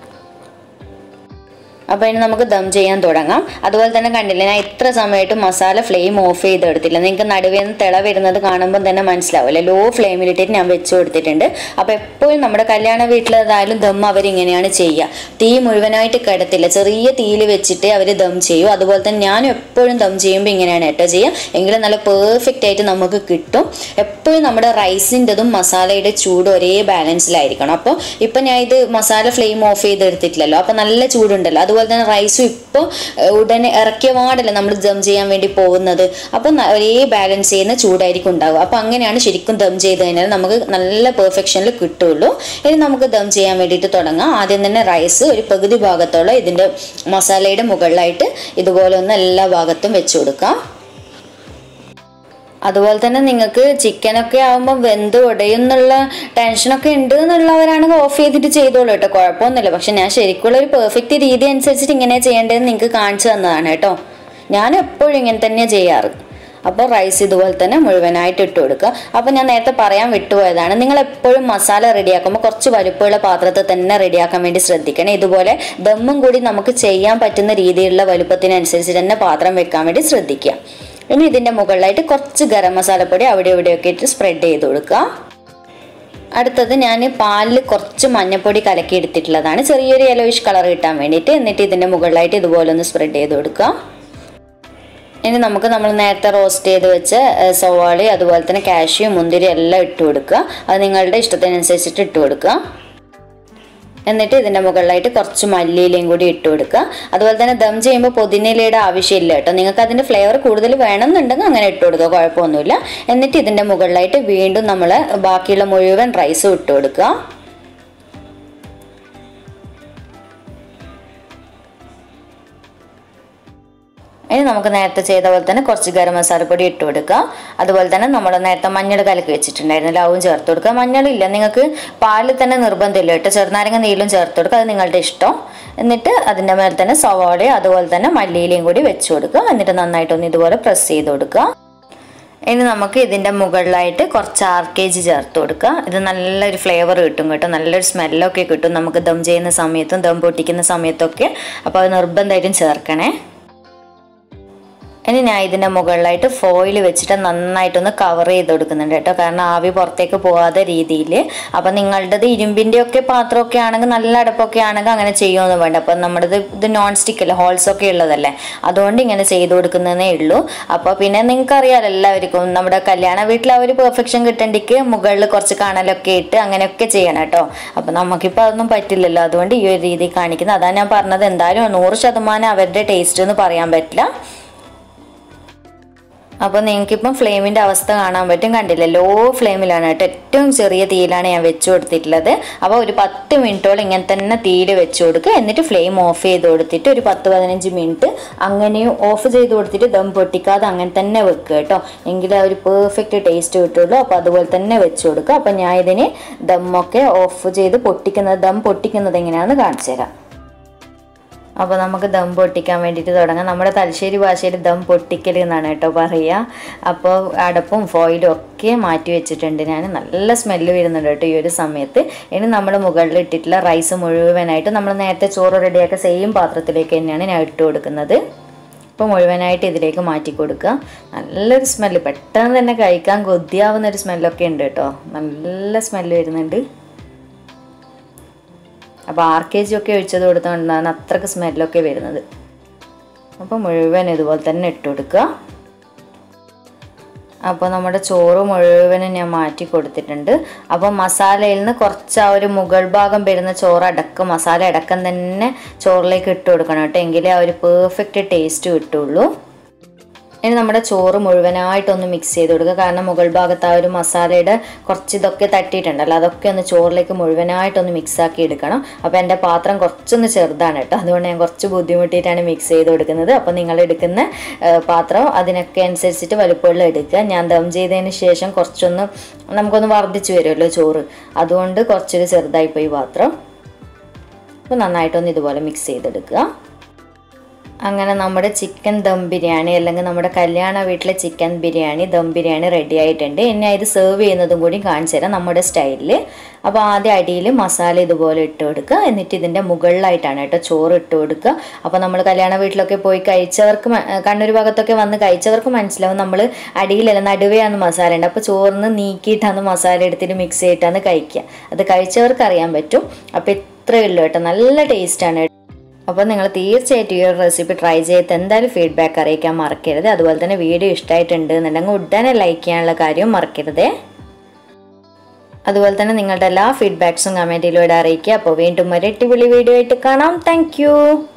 അപ്പോൾ ഇനി നമുക്ക് ദം ചെയ്യാൻ തുടങ്ങാം അതുപോലെ തന്നെ കണ്ടില്ലേ ഞാൻ ഇത്ര സമയമായിട്ട് മസാല ഫ്ലെയിം ഓഫ് ചെയ്ത് എടുത്തില്ല നിങ്ങൾക്ക് നടുവിൽ നിന്ന് തിള വരുന്നത് കാണുമ്പോൾ തന്നെ മനസ്സിലാവില്ലേ ലോ ഫ്ലെയിമിലിട്ടിട്ട് ഞാൻ വെച്ച് കൊടുത്തിട്ടുണ്ട് അപ്പോൾ എപ്പോഴും നമ്മുടെ കല്യാണ വീട്ടിലേതായാലും ദം അവരിങ്ങനെയാണ് ചെയ്യുക തീ മുഴുവനായിട്ട് കിടത്തില്ല ചെറിയ തീയിൽ വെച്ചിട്ട് അവർ ദം ചെയ്യും അതുപോലെ തന്നെ ഞാനും എപ്പോഴും ദം ചെയ്യുമ്പോൾ ഇങ്ങനെയാണ് കേട്ടോ ചെയ്യുക എങ്കിലും നല്ല പെർഫെക്റ്റ് ആയിട്ട് നമുക്ക് കിട്ടും എപ്പോഴും നമ്മുടെ റൈസിൻ്റെതും മസാലയുടെ ചൂട് ഒരേ ബാലൻസിലായിരിക്കണം അപ്പോൾ ഇപ്പം ഞാൻ ഇത് മസാല ഫ്ലെയിം ഓഫ് ചെയ്തെടുത്തിട്ടില്ലല്ലോ അപ്പോൾ നല്ല ചൂടുണ്ടല്ലോ അതുപോലെ തന്നെ റൈസും ഇപ്പോൾ ഉടനെ ഇറക്കിയ പാടല്ലേ നമ്മൾ ദം ചെയ്യാൻ വേണ്ടി പോകുന്നത് അപ്പം ന- ഒരേ ബാലൻസ് ചെയ്യുന്ന ചൂടായിരിക്കും ഉണ്ടാവുക അപ്പം അങ്ങനെയാണ് ശരിക്കും ദം ചെയ്ത് കഴിഞ്ഞാൽ നമുക്ക് നല്ല പെർഫെക്ഷനിൽ കിട്ടുള്ളൂ ഇനി നമുക്ക് ദം ചെയ്യാൻ വേണ്ടിയിട്ട് തുടങ്ങാം ആദ്യം തന്നെ റൈസ് ഒരു പകുതി ഭാഗത്തോളം ഇതിൻ്റെ മസാലയുടെ മുകളിലായിട്ട് ഇതുപോലെ ഒന്ന് എല്ലാ ഭാഗത്തും വെച്ച് കൊടുക്കാം അതുപോലെ തന്നെ നിങ്ങൾക്ക് ചിക്കനൊക്കെ ആകുമ്പോൾ വെന്ത് ഉടയുന്നുള്ള ടെൻഷനൊക്കെ ഉണ്ട് എന്നുള്ളവരാണെങ്കിൽ ഓഫ് ചെയ്തിട്ട് ചെയ്തോളൂ കേട്ടോ കുഴപ്പമൊന്നുമില്ല പക്ഷെ ഞാൻ ശരിക്കുള്ള ഒരു പെർഫെക്റ്റ് രീതി അനുസരിച്ചിട്ട് ഇങ്ങനെ ചെയ്യേണ്ടതെന്ന് നിങ്ങൾക്ക് കാണിച്ചു തന്നതാണ് കേട്ടോ ഞാൻ എപ്പോഴും ഇങ്ങനെ തന്നെ ചെയ്യാറ് അപ്പോൾ റൈസ് ഇതുപോലെ തന്നെ മുഴുവനായിട്ട് ഇട്ട് കൊടുക്കുക അപ്പോൾ ഞാൻ നേരത്തെ പറയാൻ വിട്ടുപോയതാണ് നിങ്ങൾ എപ്പോഴും മസാല റെഡിയാക്കുമ്പോൾ കുറച്ച് വലുപ്പമുള്ള പാത്രത്തിൽ തന്നെ റെഡിയാക്കാൻ വേണ്ടി ശ്രദ്ധിക്കണം ഇതുപോലെ ദമ്മും കൂടി നമുക്ക് ചെയ്യാൻ പറ്റുന്ന രീതിയിലുള്ള വലുപ്പത്തിനനുസരിച്ച് തന്നെ പാത്രം വെക്കാൻ വേണ്ടി ശ്രദ്ധിക്കുക ഇനി ഇതിൻ്റെ മുകളിലായിട്ട് കുറച്ച് ഗരം മസാലപ്പൊടി അവിടെ ഇവിടെയൊക്കെ ഇട്ട് സ്പ്രെഡ് ചെയ്ത് കൊടുക്കുക അടുത്തത് ഞാൻ പാലിൽ കുറച്ച് മഞ്ഞപ്പൊടി കലക്കി എടുത്തിട്ടുള്ളതാണ് ചെറിയൊരു യെലോയിഷ് കളർ കിട്ടാൻ വേണ്ടിയിട്ട് എന്നിട്ട് ഇതിൻ്റെ മുകളിലായിട്ട് ഇതുപോലെ ഒന്ന് സ്പ്രെഡ് ചെയ്ത് കൊടുക്കുക ഇനി നമുക്ക് നമ്മൾ നേരത്തെ റോസ്റ്റ് ചെയ്ത് വെച്ച ഏഹ്, സവാളി അതുപോലെ തന്നെ കാഷ്യൂ മുന്തിരി എല്ലാം ഇട്ട് കൊടുക്കുക അത് നിങ്ങളുടെ ഇഷ്ടത്തിനനുസരിച്ചിട്ട് ഇട്ട് കൊടുക്കുക എന്നിട്ട് ഇതിൻ്റെ മുകളിലായിട്ട് കുറച്ച് മല്ലിയിലയും കൂടി ഇട്ട് കൊടുക്കുക അതുപോലെ തന്നെ ദം ചെയ്യുമ്പോൾ പുതിനയിലയുടെ ആവശ്യമില്ല കേട്ടോ നിങ്ങൾക്ക് അതിൻ്റെ ഫ്ലേവർ കൂടുതൽ വേണമെന്നുണ്ടെങ്കിൽ അങ്ങനെ ഇട്ട് കൊടുക്കുക കുഴപ്പമൊന്നുമില്ല എന്നിട്ട് ഇതിൻ്റെ മുകളിലായിട്ട് വീണ്ടും നമ്മൾ ബാക്കിയുള്ള മുഴുവൻ റൈസും ഇട്ട് കൊടുക്കുക ഇനി നമുക്ക് നേരത്തെ ചെയ്ത പോലെ തന്നെ കുറച്ച് ഗരം മസാലപ്പൊടി ഇട്ട് കൊടുക്കുക അതുപോലെ തന്നെ നമ്മൾ നേരത്തെ മഞ്ഞൾ കലക്കി വെച്ചിട്ടുണ്ടായിരുന്നു ലവും ചേർത്ത് കൊടുക്കുക മഞ്ഞളില്ല നിങ്ങൾക്ക് പാലിൽ തന്നെ നിർബന്ധമില്ല കേട്ടോ ചെറുനാരങ്ങ നീലും ചേർത്ത് കൊടുക്കുക അത് നിങ്ങളുടെ ഇഷ്ടം എന്നിട്ട് അതിൻ്റെ മേലെ തന്നെ സവാളയും അതുപോലെ തന്നെ മല്ലിയിലയും കൂടി വെച്ച് കൊടുക്കുക എന്നിട്ട് നന്നായിട്ടൊന്ന് ഇതുപോലെ പ്രസ് ചെയ്ത് കൊടുക്കുക ഇനി നമുക്ക് ഇതിൻ്റെ മുകളിലായിട്ട് കുറച്ച് ആർ കെ ജി ചേർത്ത് കൊടുക്കുക ഇത് നല്ലൊരു ഫ്ലേവർ കിട്ടും കേട്ടോ നല്ലൊരു സ്മെല്ലൊക്കെ കിട്ടും നമുക്ക് ദം ചെയ്യുന്ന സമയത്തും ദം പൊട്ടിക്കുന്ന സമയത്തൊക്കെ അപ്പോൾ അത് നിർബന്ധമായിട്ടും ചേർക്കണേ ഇനി ഞാൻ ഇതിൻ്റെ മുകളിലായിട്ട് ഫോയിൽ വെച്ചിട്ട് നന്നായിട്ടൊന്ന് കവർ ചെയ്ത് കൊടുക്കുന്നുണ്ട് കേട്ടോ കാരണം ആവി പുറത്തേക്ക് പോകാത്ത രീതിയിൽ അപ്പം നിങ്ങളുടേത് ഇരുമ്പിൻ്റെ ഒക്കെ പാത്രമൊക്കെ ആണെങ്കിൽ നല്ല അടപ്പൊക്കെ ആണെങ്കിൽ അങ്ങനെ ചെയ്യുമൊന്നും വേണ്ട അപ്പം നമ്മുടേത് ഇത് നോൺ സ്റ്റിക്ക് അല്ലേ ഹോൾസ് ഒക്കെ ഉള്ളതല്ലേ അതുകൊണ്ട് ഇങ്ങനെ ചെയ്ത് കൊടുക്കുന്നതേ ഉള്ളൂ അപ്പോൾ പിന്നെ നിങ്ങൾക്ക് അറിയാലോ എല്ലാവർക്കും നമ്മുടെ കല്യാണ വീട്ടിൽ ആ ഒരു പെർഫെക്ഷൻ കിട്ടേണ്ടിക്ക് മുകളിൽ കുറച്ച് കണലൊക്കെ ഇട്ട് അങ്ങനെയൊക്കെ ചെയ്യണം കേട്ടോ അപ്പം നമുക്കിപ്പോൾ അതൊന്നും പറ്റില്ലല്ലോ അതുകൊണ്ട് ഈ ഒരു രീതി കാണിക്കുന്നത് അതാണ് ഞാൻ പറഞ്ഞത് എന്തായാലും നൂറ് ശതമാനം അവരുടെ ടേസ്റ്റ് എന്ന് പറയാൻ പറ്റില്ല അപ്പോൾ നിങ്ങൾക്കിപ്പം ഫ്ലെയിമിൻ്റെ അവസ്ഥ കാണാൻ പറ്റും കണ്ടില്ലേ ലോ ഫ്ലെയിമിലാണ് കേട്ടോ ഏറ്റവും ചെറിയ തീയിലാണ് ഞാൻ വെച്ച് കൊടുത്തിട്ടുള്ളത് അപ്പോൾ ഒരു പത്ത് മിനിറ്റോളം ഇങ്ങനെ തന്നെ തീയിൽ വെച്ച് കൊടുക്കുക എന്നിട്ട് ഫ്ലെയിം ഓഫ് ചെയ്ത് കൊടുത്തിട്ട് ഒരു പത്ത് പതിനഞ്ച് മിനിറ്റ് അങ്ങനെയും ഓഫ് ചെയ്ത് കൊടുത്തിട്ട് ദം പൊട്ടിക്കാതെ അങ്ങനെ തന്നെ വെക്കുക കേട്ടോ എങ്കിലേ ആ ഒരു പെർഫെക്റ്റ് ടേസ്റ്റ് കിട്ടുള്ളൂ അപ്പോൾ അതുപോലെ തന്നെ വെച്ച് കൊടുക്കുക അപ്പോൾ ഞാൻ ഇതിന് ദമ്മൊക്കെ ഓഫ് ചെയ്ത് പൊട്ടിക്കുന്നത് ദം പൊട്ടിക്കുന്നത് എങ്ങനെയാണെന്ന് കാണിച്ചു തരാം അപ്പോൾ നമുക്ക് ദം പൊട്ടിക്കാൻ വേണ്ടിയിട്ട് തുടങ്ങാം നമ്മുടെ തലശ്ശേരി ഭാഷയിൽ ദം പൊട്ടിക്കൽ എന്നാണ് കേട്ടോ പറയുക അപ്പോൾ അടപ്പും ഫോയിലും ഒക്കെ മാറ്റി വെച്ചിട്ടുണ്ട് ഞാൻ നല്ല സ്മെല്ല് വരുന്നുണ്ട് കേട്ടോ ഈ ഒരു സമയത്ത് ഇനി നമ്മൾ മുകളിൽ ഇട്ടിട്ടുള്ള റൈസ് മുഴുവനായിട്ട് നമ്മൾ നേരത്തെ ചോറ് റെഡിയാക്കിയ സെയിം പാത്രത്തിലേക്ക് തന്നെയാണ് ഞാൻ ഇട്ട് കൊടുക്കുന്നത് അപ്പോൾ മുഴുവനായിട്ട് ഇതിലേക്ക് മാറ്റി കൊടുക്കുക നല്ലൊരു സ്മെല്ല് പെട്ടെന്ന് തന്നെ കഴിക്കാൻ കൊതിയാവുന്ന ഒരു സ്മെല്ലൊക്കെ ഉണ്ട് കേട്ടോ നല്ല സ്മെല്ല് വരുന്നുണ്ട് അപ്പോൾ ആർ കെ ജി ഒക്കെ ഒഴിച്ചത് കൊടുത്തുകൊണ്ടാണ് അത്രക്ക് സ്മെല്ലൊക്കെ വരുന്നത് അപ്പോൾ മുഴുവൻ ഇതുപോലെ തന്നെ ഇട്ട് കൊടുക്കുക അപ്പോൾ നമ്മുടെ ചോറ് മുഴുവനും ഞാൻ മാറ്റി കൊടുത്തിട്ടുണ്ട് അപ്പോൾ മസാലയിൽ നിന്ന് കുറച്ച് ആ ഒരു മുകൾ ഭാഗം വരുന്ന ചോറ് അടക്കം മസാല അടക്കം തന്നെ ചോറിലേക്ക് ഇട്ട് കൊടുക്കണം കേട്ടോ എങ്കിലേ ആ ഒരു പെർഫെക്റ്റ് ടേസ്റ്റ് കിട്ടുള്ളൂ ഇനി നമ്മുടെ ചോറ് മുഴുവനായിട്ടൊന്ന് മിക്സ് ചെയ്ത് കൊടുക്കുക കാരണം മുകൾ ഭാഗത്ത് ആ ഒരു മസാലയുടെ കുറച്ച് ഇതൊക്കെ തട്ടിയിട്ടുണ്ടല്ലോ അതൊക്കെ ഒന്ന് ചോറിലേക്ക് മുഴുവനായിട്ടൊന്ന് മിക്സ് ആക്കി എടുക്കണം അപ്പോൾ എൻ്റെ പാത്രം കുറച്ചൊന്ന് ചെറുതാണ് കേട്ടോ അതുകൊണ്ട് ഞാൻ കുറച്ച് ബുദ്ധിമുട്ടിയിട്ടാണ് മിക്സ് ചെയ്ത് കൊടുക്കുന്നത് അപ്പോൾ നിങ്ങൾ എടുക്കുന്ന ഏഹ്, പാത്രം അതിനൊക്കെ അനുസരിച്ചിട്ട് വലുപ്പമുള്ള എടുക്കുക ഞാൻ ദം ചെയ്തതിന് ശേഷം കുറച്ചൊന്ന് നമുക്കൊന്ന് വർദ്ധിച്ചു വരുമല്ലോ ചോറ് അതുകൊണ്ട് കുറച്ചൊരു ചെറുതായിപ്പോയി പാത്രം അപ്പോൾ നന്നായിട്ടൊന്ന് ഇതുപോലെ മിക്സ് ചെയ്തെടുക്കുക അങ്ങനെ നമ്മുടെ ചിക്കൻ ദം ബിരിയാണി അല്ലെങ്കിൽ നമ്മുടെ കല്യാണ വീട്ടിലെ ചിക്കൻ ബിരിയാണി ദം ബിരിയാണി റെഡി ആയിട്ടുണ്ട് ഇനി ഇത് സെർവ് ചെയ്യുന്നതും കൂടി കാണിച്ചു തരാം നമ്മുടെ സ്റ്റൈലിൽ അപ്പോൾ ആദ്യം അടിയിൽ മസാല ഇതുപോലെ ഇട്ട് കൊടുക്കുക എന്നിട്ട് ഇതിൻ്റെ മുകളിലായിട്ടാണ് കേട്ടോ ചോറ് ഇട്ട് കൊടുക്കുക അപ്പോൾ നമ്മൾ കല്യാണ വീട്ടിലൊക്കെ പോയി കഴിച്ചവർക്ക് മ- കണ്ണൂർ ഭാഗത്തൊക്കെ വന്ന് കഴിച്ചവർക്ക് മനസ്സിലാവും നമ്മൾ അടിയിലല്ല നടുവെയാണ് മസാല ഉണ്ട് അപ്പോൾ ചോറിന് നീക്കിയിട്ടാണ് മസാല എടുത്തിട്ട് മിക്സ് ചെയ്തിട്ടാണ് കഴിക്കുക അത് കഴിച്ചവർക്ക് അറിയാൻ പറ്റും അപ്പോൾ ഇത്രയേ ഉള്ളൂ കേട്ടോ നല്ല ടേസ്റ്റാണ് അപ്പോൾ നിങ്ങൾ തീർച്ചയായിട്ടും ഈ ഒരു റെസിപ്പി ട്രൈ ചെയ്ത് എന്തായാലും ഫീഡ്ബാക്ക് അറിയിക്കാൻ മറക്കരുത് അതുപോലെ തന്നെ വീഡിയോ ഇഷ്ടമായിട്ടുണ്ട് എന്നുണ്ടെങ്കിൽ ഉടനെ ലൈക്ക് ചെയ്യാനുള്ള കാര്യവും മറക്കരുതേ അതുപോലെ തന്നെ നിങ്ങളുടെ എല്ലാ ഫീഡ്ബാക്സും കമൻറ്റിലൂടെ അറിയിക്കുക അപ്പോൾ വീണ്ടും ഒരു അടിപൊളി വീഡിയോ ആയിട്ട് കാണാം താങ്ക്